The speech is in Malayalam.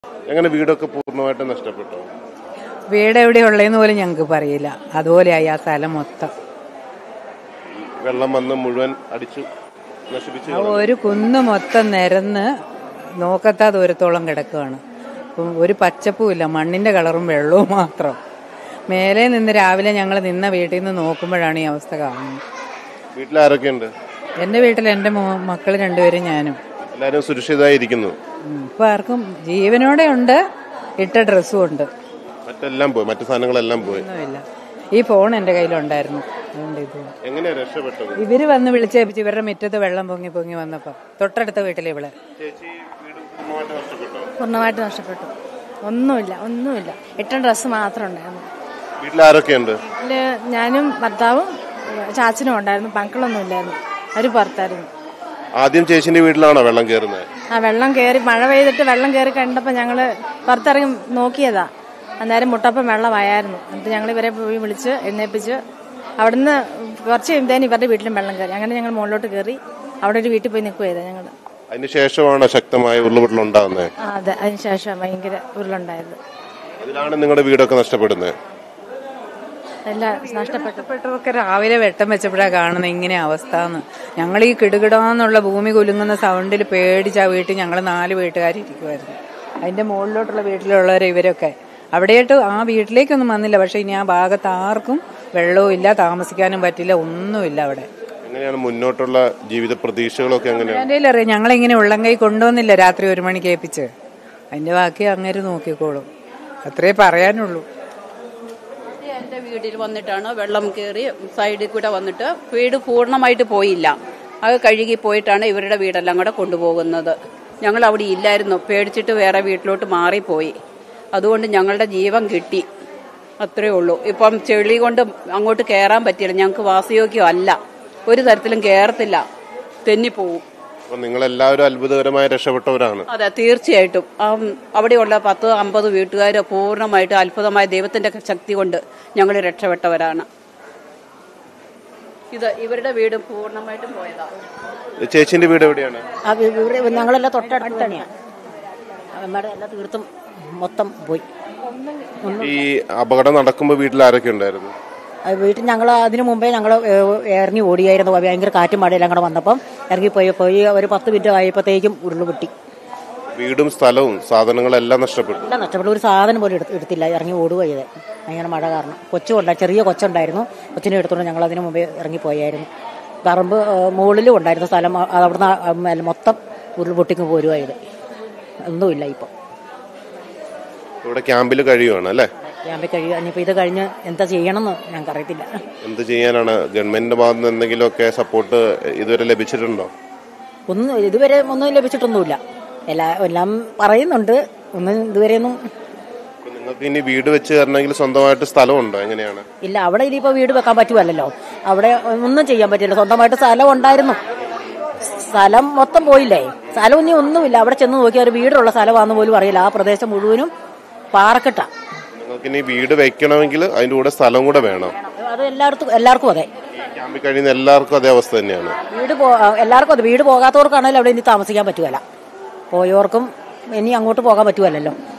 എങ്ങനെ വീടൊക്കെ പൂർണ്ണമായിട്ട് നഷ്ടപ്പെട്ടോ വീട് എവിടെയുള്ളതെന്ന് പോലും ഞങ്ങൾക്ക് പറയില്ല അതുപോലെയായി ആ സ്ഥലം മൊത്തം വെള്ളം വന്ന് മുഴുവൻ അടിച്ചു നശിപ്പിച്ചു ആ ഒരു കുന്ന് മൊത്തം നിരന്ന് നോക്കത്താ ദൂരത്തോളം കിടക്കുകയാണ് ഇപ്പം ഒരു പച്ചപ്പുമില്ല മണ്ണിന്റെ കളറും വെള്ളവും മാത്രം മേലെ നിന്ന് രാവിലെ ഞങ്ങൾ നിന്ന വീട്ടിൽ നിന്ന് നോക്കുമ്പോഴാണ് ഈ അവസ്ഥ കാണുന്നത് വീട്ടിൽ ആരൊക്കെയുണ്ട് എൻ്റെ വീട്ടിൽ എൻ്റെ മക്കൾ രണ്ടുപേരും ഞാനും എല്ലാവരും സുരക്ഷിതമായിരിക്കുന്നു ഉം, ഇപ്പൊ ആർക്കും ജീവനോടെ ഉണ്ട് ഇട്ട ഡ്രസ്സും ഉണ്ട് മറ്റെല്ലാം പോയി മറ്റു സാധനങ്ങളെല്ലാം പോയി ഒന്നുമില്ല ഈ ഫോൺ എൻ്റെ കയ്യിലുണ്ടായിരുന്നു അതുകൊണ്ട് ഇത് എങ്ങനെയാ രക്ഷപ്പെട്ടത് ഇവര് വന്ന് വിളിച്ചേപ്പിച്ച് ഇവരുടെ മുറ്റത്ത് വെള്ളം പൊങ്ങി പൊങ്ങി വന്നപ്പോ തൊട്ടടുത്ത വീട്ടിലെ ഇവിടെ ചേച്ചി വീട് പൂർണ്ണമായിട്ട് നഷ്ടപ്പെട്ടോ പൂർണ്ണമായിട്ട് നഷ്ടപ്പെട്ടു ഒന്നുമില്ല ഒന്നുമില്ല ഇട്ട ഡ്രസ്സ് മാത്രം ഉണ്ടായിരുന്നു വീട്ടിൽ ആരൊക്കെയുണ്ട് വീട്ടില് ഞാനും ഭർത്താവും ചാച്ചനും ഉണ്ടായിരുന്നു മക്കളൊന്നും ഇല്ലായിരുന്നു അവർ പുറത്തായിരുന്നു ആദ്യം ചേച്ചിന്റെ വീട്ടിലാണോ വെള്ളം കയറുന്നത് ആ വെള്ളം കയറി മഴ പെയ്തിട്ട് വെള്ളം കയറി കണ്ടപ്പോൾ ഞങ്ങൾ പുറത്തിറങ്ങി നോക്കിയതാ അന്നേരം മുട്ടപ്പം വെള്ളമായിരുന്നു എന്നിട്ട് ഞങ്ങൾ ഇവരെ പോയി വിളിച്ച് എഴുന്നേപ്പിച്ച് അവിടുന്ന് കുറച്ച് കഴിയുമ്പത്തേനും ഇവരുടെ വീട്ടിലും വെള്ളം കയറി അങ്ങനെ ഞങ്ങൾ മുകളിലോട്ട് കയറി അവിടെ ഒരു വീട്ടിൽ പോയി നിൽക്കുക ചെയ്തത് ഞങ്ങൾ അതിന് ശേഷമാണോ ശക്തമായ ഉരുളുപൊട്ടൽ ഉണ്ടാകുന്നത് ആ അതെ അതിന് ശേഷം ഭയങ്കര ഉരുളുണ്ടായത് അതിലാണ് നിങ്ങളുടെ വീടൊക്കെ നഷ്ടപ്പെടുന്നത് എല്ലാം നഷ്ടപ്പെട്ടു പെട്ടവർക്ക് രാവിലെ വെട്ടം വെച്ചപ്പോഴാണ് കാണുന്നത് ഇങ്ങനെ അവസ്ഥ എന്ന് ഞങ്ങൾ ഈ കിടുകിടാന്നുള്ള ഭൂമി കുലുങ്ങുന്ന സൗണ്ടിൽ പേടിച്ച് ആ വീട്ടിൽ ഞങ്ങൾ നാല് വീട്ടുകാരിരിക്കുമായിരുന്നു അതിന്റെ മുകളിലോട്ടുള്ള വീട്ടിലുള്ളവർ ഇവരൊക്കെ അവിടെയായിട്ട് ആ വീട്ടിലേക്കൊന്നും വന്നില്ല പക്ഷെ ഇനി ആ ഭാഗത്ത് ആർക്കും വെള്ളവും ഇല്ല താമസിക്കാനും പറ്റില്ല ഒന്നുമില്ല അവിടെ എങ്ങനെയാണ് മുന്നോട്ടുള്ള ജീവിത പ്രതീക്ഷകളൊക്കെ എങ്ങനെയാണ് എൻ്റെ അറിയാം ഞങ്ങളിങ്ങനെ ഉള്ളം കൈ കൊണ്ടുവന്നില്ല രാത്രി ഒരു മണിക്ക് ഏൽപ്പിച്ച് അതിന്റെ ബാക്കി അങ്ങേര് നോക്കിക്കോളും അത്രേ പറയാനുള്ളൂ എന്റെ വീട്ടിൽ വന്നിട്ടാണ് വെള്ളം കയറി സൈഡിൽ കൂടെ വന്നിട്ട് വീട് പൂർണ്ണമായിട്ട് പോയില്ല അത് കഴുകി പോയിട്ടാണ് ഇവരുടെ വീടെല്ലാം കൂടെ കൊണ്ടുപോകുന്നത് ഞങ്ങൾ അവിടെ ഇല്ലായിരുന്നു പേടിച്ചിട്ട് വേറെ വീട്ടിലോട്ട് മാറിപ്പോയി അതുകൊണ്ട് ഞങ്ങളുടെ ജീവൻ കിട്ടി അത്രേ ഉള്ളൂ ഇപ്പം ചെളി കൊണ്ട് അങ്ങോട്ട് കയറാൻ പറ്റില്ല ഞങ്ങൾക്ക് വാസയോഗ്യം അല്ല ഒരു തരത്തിലും കയറത്തില്ല തെന്നിപ്പോവും അപ്പൊ നിങ്ങളെല്ലാവരും അത്ഭുതകരമായി രക്ഷപ്പെട്ടവരാണ് അതെ തീർച്ചയായിട്ടും ആ, അവിടെയുള്ള പത്ത് അമ്പത് വീട്ടുകാർ പൂർണ്ണമായിട്ട് അത്ഭുതമായ ദൈവത്തിന്റെ ശക്തി കൊണ്ട് ഞങ്ങൾ രക്ഷപ്പെട്ടവരാണ് ഇത് ഇവരുടെ വീട് പൂർണ്ണമായിട്ടും പോയതാണ് ചേച്ചിന്റെ വീട് എവിടെയാണ് ആ വി- ഇവിടെ ഞങ്ങളെല്ലാം തൊട്ടടുത്ത് തന്നെയാണ് അമ്മയുടെ എല്ലാം തീർത്തും മൊത്തം പോയി ഈ അപകടം നടക്കുമ്പോൾ വീട്ടിൽ ആരൊക്കെ ഉണ്ടായിരുന്നു അത് വീട്ടിൽ ഞങ്ങൾ അതിനു മുമ്പേ ഞങ്ങൾ ഇറങ്ങി ഓടിയായിരുന്നു ഭയങ്കര കാറ്റും മഴയെല്ലാം കൂടെ വന്നപ്പം ഇറങ്ങി പോയി പോയി ഒരു പത്ത് മിനിറ്റ് ആയപ്പോഴത്തേക്കും ഉരുള് പൊട്ടി വീടും സ്ഥലവും സാധനങ്ങളെല്ലാം നഷ്ടപ്പെട്ടു എല്ലാം നഷ്ടപ്പെട്ടു ഒരു സാധനം പോലും എടുത്ത് എടുത്തില്ല ഇറങ്ങി ഓടുക ചെയ്തത് അങ്ങനെ മഴ കാരണം കൊച്ചുണ്ട് ചെറിയ കൊച്ചുണ്ടായിരുന്നു കൊച്ചിനെ എടുത്തുകൊണ്ട് ഞങ്ങൾ അതിനു മുമ്പേ ഇറങ്ങിപ്പോയായിരുന്നു പറമ്പ് ഏ, മുകളിലും ഉണ്ടായിരുന്നു സ്ഥലം അ- അത് അവിടുന്ന് ആ, ഉം, അല്ല, മൊത്തം ഉരുൾ പൊട്ടിക്ക് പോരുക ചെയ്ത് ഒന്നുമില്ല ഇപ്പോൾ ഇവിടെ ക്യാമ്പിൽ കഴിയുവാണ് അല്ലേ ക്യാമ്പിൽ കഴിയുക ഇനിയിപ്പോൾ ഇത് കഴിഞ്ഞ് എന്താ ചെയ്യണമെന്ന് ഞങ്ങൾക്ക് അറിയത്തില്ല എന്ത് ചെയ്യാനാണ് ഗവൺമെന്റിന്റെ ഭാഗത്ത് നിന്ന് എന്തെങ്കിലുമൊക്കെ സപ്പോർട്ട് ഇതുവരെ ലഭിച്ചിട്ടുണ്ടോ ഒന്നും ഇതുവരെ ഒന്നും ലഭിച്ചിട്ടൊന്നുമില്ല എല്ലാ എല്ലാം പറയുന്നുണ്ട് ഒന്നും ഇതുവരെയൊന്നും അപ്പൊ നിങ്ങൾക്ക് ഇനി വീട് വെച്ച് തരണമെങ്കിൽ സ്വന്തമായിട്ട് സ്ഥലമുണ്ടോ എങ്ങനെയാണ് ഇല്ല അവിടെ ഇനിയിപ്പോൾ വീട് വെക്കാൻ പറ്റുമല്ലോ അവിടെ ഒന്നും ചെയ്യാൻ പറ്റില്ല സ്വന്തമായിട്ട് സ്ഥലം ഉണ്ടായിരുന്നു സ്ഥലം മൊത്തം പോയില്ലേ സ്ഥലം ഇനി ഒന്നുമില്ല അവിടെ ചെന്ന് നോക്കിയാൽ ഒരു വീടുള്ള സ്ഥലമാണെന്ന് പോലും അറിയില്ല ആ പ്രദേശം മുഴുവനും പാറക്കെട്ടാ നിങ്ങൾക്ക് ഇനി വീട് വെക്കണമെങ്കിൽ അതിന്റെ കൂടെ സ്ഥലം കൂടെ വേണം അത് എല്ലായിടത്തും എല്ലാവർക്കും അതെ ഈ ക്യാമ്പിൽ കഴിയുന്ന എല്ലാവർക്കും അതേ അവസ്ഥ തന്നെയാണ് വീട് പോ എല്ലാവർക്കും അതെ വീട് പോകാത്തവർക്കാണെങ്കിലും അവിടെ ഇനി താമസിക്കാൻ പറ്റുമല്ല പോയവർക്കും ഇനി അങ്ങോട്ട് പോകാൻ പറ്റുമല്ലോ